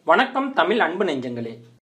வணக்கம் தமிழ் அன்பு நெஞ்சங்களே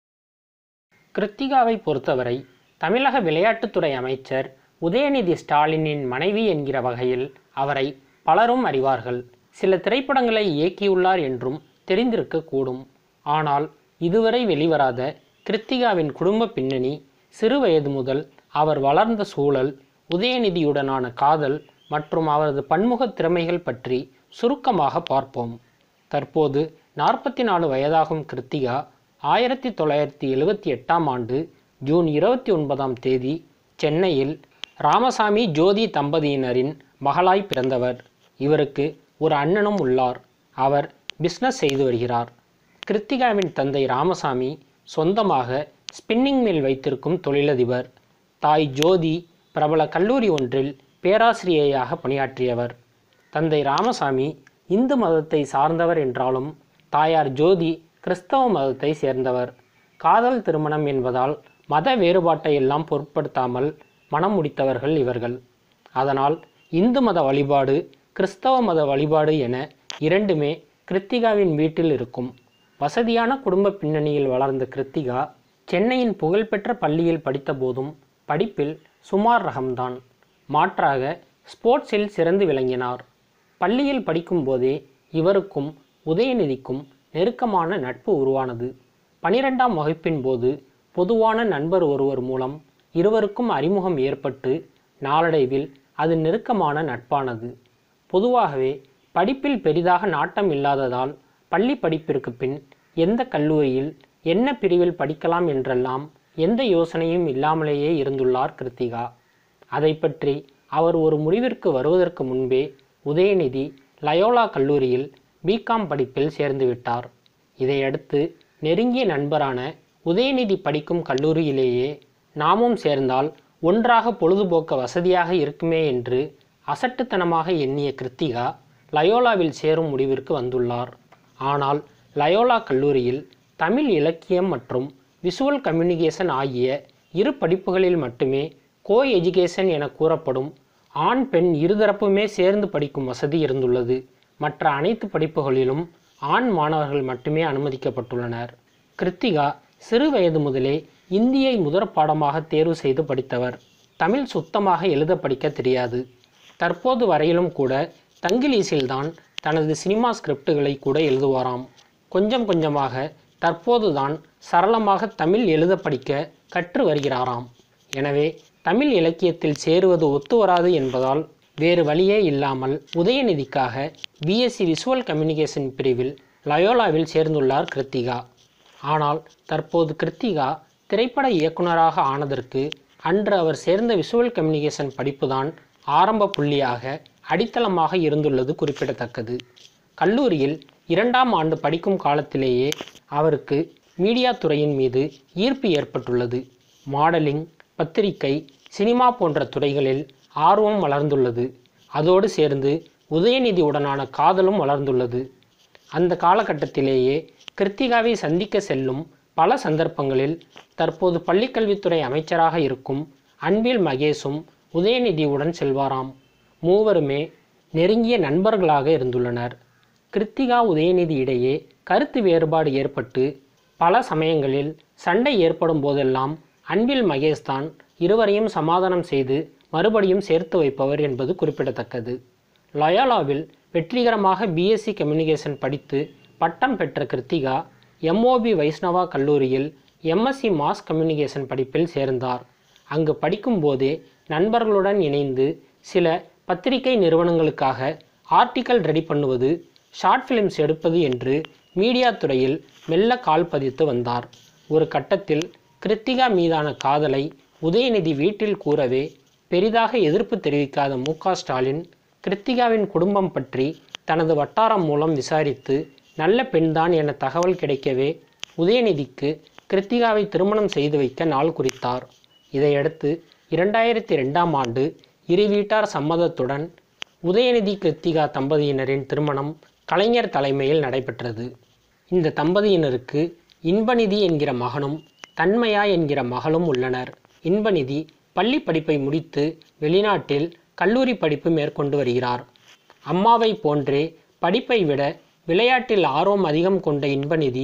கிருத்திகாவை பொறுத்தவரை தமிழக விளையாட்டுத்துறை அமைச்சர் உதயநிதி ஸ்டாலினின் மனைவி என்கிற வகையில் அவரை பலரும் அறிவார்கள் சில திரைப்படங்களை இயக்கியுள்ளார் என்றும் தெரிந்திருக்கக்கூடும் ஆனால் இதுவரை வெளிவராத கிருத்திகாவின் குடும்ப பின்னணி சிறு வயது முதல் அவர் வளர்ந்த சூழல் உதயநிதியுடனான காதல் மற்றும் அவரது பன்முக திறமைகள் பற்றி சுருக்கமாக பார்ப்போம் தற்போது நாற்பத்தி நாலு வயதாகும் கிருத்திகா ஆயிரத்தி தொள்ளாயிரத்தி எழுவத்தி எட்டாம் ஆண்டு ஜூன் இருபத்தி ஒன்பதாம் தேதி சென்னையில் ராமசாமி ஜோதி தம்பதியினரின் மகளாய் பிறந்தவர் இவருக்கு ஒரு அண்ணனும் உள்ளார் அவர் பிஸ்னஸ் செய்து வருகிறார் கிருத்திகாவின் தந்தை ராமசாமி சொந்தமாக ஸ்பின்னிங் மில் வைத்திருக்கும் தொழிலதிபர் தாய் ஜோதி பிரபல கல்லூரி ஒன்றில் பேராசிரியையாக பணியாற்றியவர் தந்தை ராமசாமி இந்து மதத்தை சார்ந்தவர் என்றாலும் தாயார் ஜோதி கிறிஸ்தவ மதத்தை சேர்ந்தவர் காதல் திருமணம் என்பதால் மத வேறுபாட்டை எல்லாம் பொருட்படுத்தாமல் மனம் முடித்தவர்கள் இவர்கள் அதனால் இந்து மத வழிபாடு கிறிஸ்தவ மத வழிபாடு என இரண்டுமே கிருத்திகாவின் வீட்டில் இருக்கும் வசதியான குடும்ப பின்னணியில் வளர்ந்த கிருத்திகா சென்னையின் புகழ்பெற்ற பள்ளியில் படித்தபோதும் படிப்பில் சுமார் ரகம்தான் மாற்றாக ஸ்போர்ட்ஸில் சிறந்து விளங்கினார் பள்ளியில் படிக்கும்போதே இவருக்கும் உதயநிதிக்கும் நெருக்கமான நட்பு உருவானது பனிரெண்டாம் வகுப்பின் போது பொதுவான நண்பர் ஒருவர் மூலம் இருவருக்கும் அறிமுகம் ஏற்பட்டு நாளடைவில் அது நெருக்கமான நட்பானது பொதுவாகவே படிப்பில் பெரிதாக நாட்டம் இல்லாததால் பள்ளி படிப்பிற்கு பின் எந்த கல்லூரியில் என்ன பிரிவில் படிக்கலாம் என்றெல்லாம் எந்த யோசனையும் இல்லாமலேயே இருந்துள்ளார் கிருத்திகா அதை பற்றி அவர் ஒரு முடிவிற்கு வருவதற்கு முன்பே உதயநிதி லயோலா கல்லூரியில் பிகாம் படிப்பில் சேர்ந்து விட்டார் இதையடுத்து நெருங்கிய நண்பரான உதயநிதி படிக்கும் கல்லூரியிலேயே நாமும் சேர்ந்தால் ஒன்றாக பொழுதுபோக்க வசதியாக இருக்குமே என்று அசட்டுத்தனமாக எண்ணிய கிருத்திகா லயோலாவில் சேரும் முடிவிற்கு வந்துள்ளார் ஆனால் லயோலா கல்லூரியில் தமிழ் இலக்கியம் மற்றும் விஷுவல் கம்யூனிகேஷன் ஆகிய இரு படிப்புகளில் மட்டுமே கோ எஜுகேஷன் என கூறப்படும் ஆண் பெண் இருதரப்புமே சேர்ந்து படிக்கும் வசதி இருந்துள்ளது மற்ற அனைத்து படிப்புகளிலும் ஆண் மாணவர்கள் மட்டுமே அனுமதிக்கப்பட்டுள்ளனர் கிருத்திகா சிறு வயது முதலே இந்தியை முதற் பாடமாக தேர்வு செய்து படித்தவர் தமிழ் சுத்தமாக எழுத படிக்க தெரியாது தற்போது வரையிலும் கூட தங்கிலீஷில்தான் தனது சினிமா ஸ்கிரிப்டுகளை கூட எழுதுவாராம் கொஞ்சம் கொஞ்சமாக தற்போதுதான் சரளமாக தமிழ் எழுத படிக்க கற்று வருகிறாராம் எனவே தமிழ் இலக்கியத்தில் சேருவது ஒத்து வராது என்பதால் வேறு வழியே இல்லாமல் உதயநிதிக்காக பிஎஸ்சி விஷுவல் கம்யூனிகேஷன் பிரிவில் லயோலாவில் சேர்ந்துள்ளார் கிருத்திகா ஆனால் தற்போது கிருத்திகா திரைப்பட இயக்குனராக ஆனதற்கு அன்று அவர் சேர்ந்த விஷுவல் கம்யூனிகேஷன் படிப்புதான் ஆரம்ப புள்ளியாக அடித்தளமாக இருந்துள்ளது குறிப்பிடத்தக்கது கல்லூரியில் இரண்டாம் ஆண்டு படிக்கும் காலத்திலேயே அவருக்கு மீடியா துறையின் மீது ஈர்ப்பு ஏற்பட்டுள்ளது மாடலிங் பத்திரிகை சினிமா போன்ற துறைகளில் ஆர்வம் வளர்ந்துள்ளது அதோடு சேர்ந்து உதயநிதியுடனான காதலும் வளர்ந்துள்ளது அந்த காலகட்டத்திலேயே கிருத்திகாவை சந்திக்க செல்லும் பல சந்தர்ப்பங்களில் தற்போது பள்ளிக்கல்வித்துறை அமைச்சராக இருக்கும் அன்பில் மகேஷும் உதயநிதியுடன் செல்வாராம் மூவருமே நெருங்கிய நண்பர்களாக இருந்துள்ளனர் கிருத்திகா உதயநிதி இடையே கருத்து வேறுபாடு ஏற்பட்டு பல சமயங்களில் சண்டை ஏற்படும் போதெல்லாம் அன்பில் மகேஷ் தான் இருவரையும் சமாதானம் செய்து மறுபடியும் சேர்த்து வைப்பவர் என்பது குறிப்பிடத்தக்கது லயோலாவில் வெற்றிகரமாக பிஎஸ்சி கம்யூனிகேஷன் படித்து பட்டம் பெற்ற கிருத்திகா எம்ஓபி வைஷ்ணவா கல்லூரியில் எம்எஸ்சி மாஸ் கம்யூனிகேஷன் படிப்பில் சேர்ந்தார் அங்கு படிக்கும்போதே நண்பர்களுடன் இணைந்து சில பத்திரிகை நிறுவனங்களுக்காக ஆர்டிக்கல் ரெடி பண்ணுவது ஷார்ட் ஃபிலிம்ஸ் எடுப்பது என்று மீடியா துறையில் மெல்ல கால் பதித்து வந்தார் ஒரு கட்டத்தில் கிருத்திகா மீதான காதலை உதயநிதி வீட்டில் கூறவே பெரிதாக எதிர்ப்பு தெரிவிக்காத மு க ஸ்டாலின் கிருத்திகாவின் குடும்பம் பற்றி தனது வட்டாரம் மூலம் விசாரித்து நல்ல பெண்தான் என தகவல் கிடைக்கவே உதயநிதிக்கு கிருத்திகாவை திருமணம் செய்து வைக்க நாள் குறித்தார் இதையடுத்து இரண்டாயிரத்தி ரெண்டாம் ஆண்டு இரு வீட்டார் சம்மதத்துடன் உதயநிதி கிருத்திகா தம்பதியினரின் திருமணம் கலைஞர் தலைமையில் நடைபெற்றது இந்த தம்பதியினருக்கு இன்பநிதி என்கிற மகனும் தன்மையா என்கிற மகளும் உள்ளனர் இன்பநிதி பள்ளி படிப்பை முடித்து வெளிநாட்டில் கல்லூரி படிப்பு மேற்கொண்டு வருகிறார் அம்மாவை போன்றே படிப்பை விட விளையாட்டில் ஆர்வம் அதிகம் கொண்ட இன்பநிதி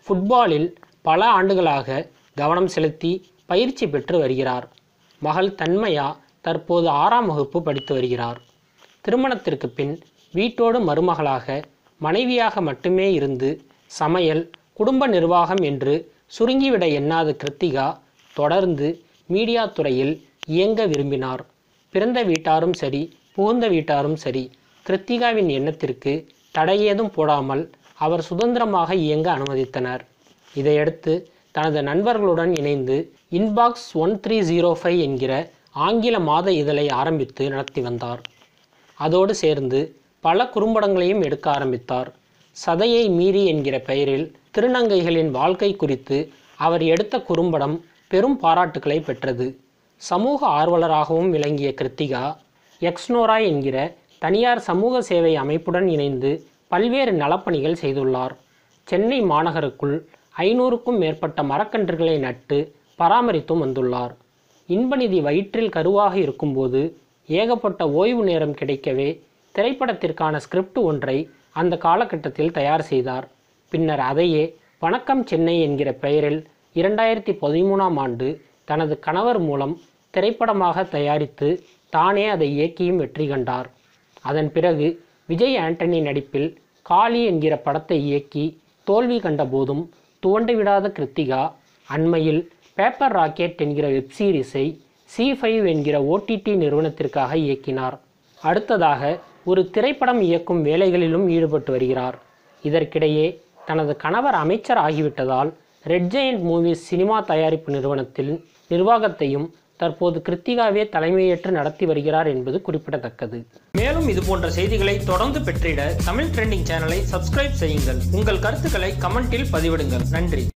ஃபுட்பாலில் பல ஆண்டுகளாக கவனம் செலுத்தி பயிற்சி பெற்று வருகிறார் மகள் தன்மயா தற்போது ஆறாம் வகுப்பு படித்து வருகிறார் திருமணத்திற்கு பின் வீட்டோடு மருமகளாக மனைவியாக மட்டுமே இருந்து சமையல் குடும்ப நிர்வாகம் என்று சுருங்கிவிட எண்ணாத கிருத்திகா தொடர்ந்து மீடியா துறையில் இயங்க விரும்பினார் பிறந்த வீட்டாரும் சரி புகுந்த வீட்டாரும் சரி கிருத்திகாவின் எண்ணத்திற்கு தடையேதும் போடாமல் அவர் சுதந்திரமாக இயங்க அனுமதித்தனர் இதையடுத்து தனது நண்பர்களுடன் இணைந்து Inbox one three zero five என்கிற ஆங்கில மாத இதழை ஆரம்பித்து நடத்தி வந்தார் அதோடு சேர்ந்து பல குறும்படங்களையும் எடுக்க ஆரம்பித்தார் சதையை மீறி என்கிற பெயரில் திருநங்கைகளின் வாழ்க்கை குறித்து அவர் எடுத்த குறும்படம் பெரும் பாராட்டுக்களை பெற்றது சமூக ஆர்வலராகவும் விளங்கிய கிருத்திகா எக்ஸ்னோரா என்கிற தனியார் சமூக சேவை அமைப்புடன் இணைந்து பல்வேறு நலப்பணிகள் செய்துள்ளார் சென்னை மாநகருக்குள் ஐநூறுக்கும் மேற்பட்ட மரக்கன்றுகளை நட்டு பராமரித்தும் வந்துள்ளார் இன்பநிதி வயிற்றில் கருவாக இருக்கும்போது ஏகப்பட்ட ஓய்வு நேரம் கிடைக்கவே திரைப்படத்திற்கான ஸ்கிரிப்ட் ஒன்றை அந்த காலகட்டத்தில் தயார் செய்தார் பின்னர் அதையே வணக்கம் சென்னை என்கிற பெயரில் இரண்டாயிரத்தி பதிமூணாம் ஆண்டு தனது கணவர் மூலம் திரைப்படமாக தயாரித்து தானே அதை இயக்கியும் வெற்றி கண்டார் அதன் பிறகு விஜய் ஆண்டனி நடிப்பில் காளி என்கிற படத்தை இயக்கி தோல்வி கண்ட போதும் துவண்டு விடாத கிருத்திகா அண்மையில் பேப்பர் ராக்கெட் என்கிற வெப்சீரிஸை சி ஃபைவ் என்கிற ஓடிடி நிறுவனத்திற்காக இயக்கினார் அடுத்ததாக ஒரு திரைப்படம் இயக்கும் வேலைகளிலும் ஈடுபட்டு வருகிறார் இதற்கிடையே தனது கணவர் அமைச்சர் ஆகிவிட்டதால் ரெட் ஜெயண்ட் மூவிஸ் சினிமா தயாரிப்பு நிறுவனத்தில் நிர்வாகத்தையும் தற்போது கிருத்திகாவே தலைமையேற்று நடத்தி வருகிறார் என்பது குறிப்பிடத்தக்கது மேலும் இது போன்ற செய்திகளை தொடர்ந்து பெற்றிட தமிழ் ட்ரெண்டிங் சேனலை சப்ஸ்கிரைப் செய்யுங்கள் உங்கள் கருத்துக்களை கமெண்டில் பதிவிடுங்கள் நன்றி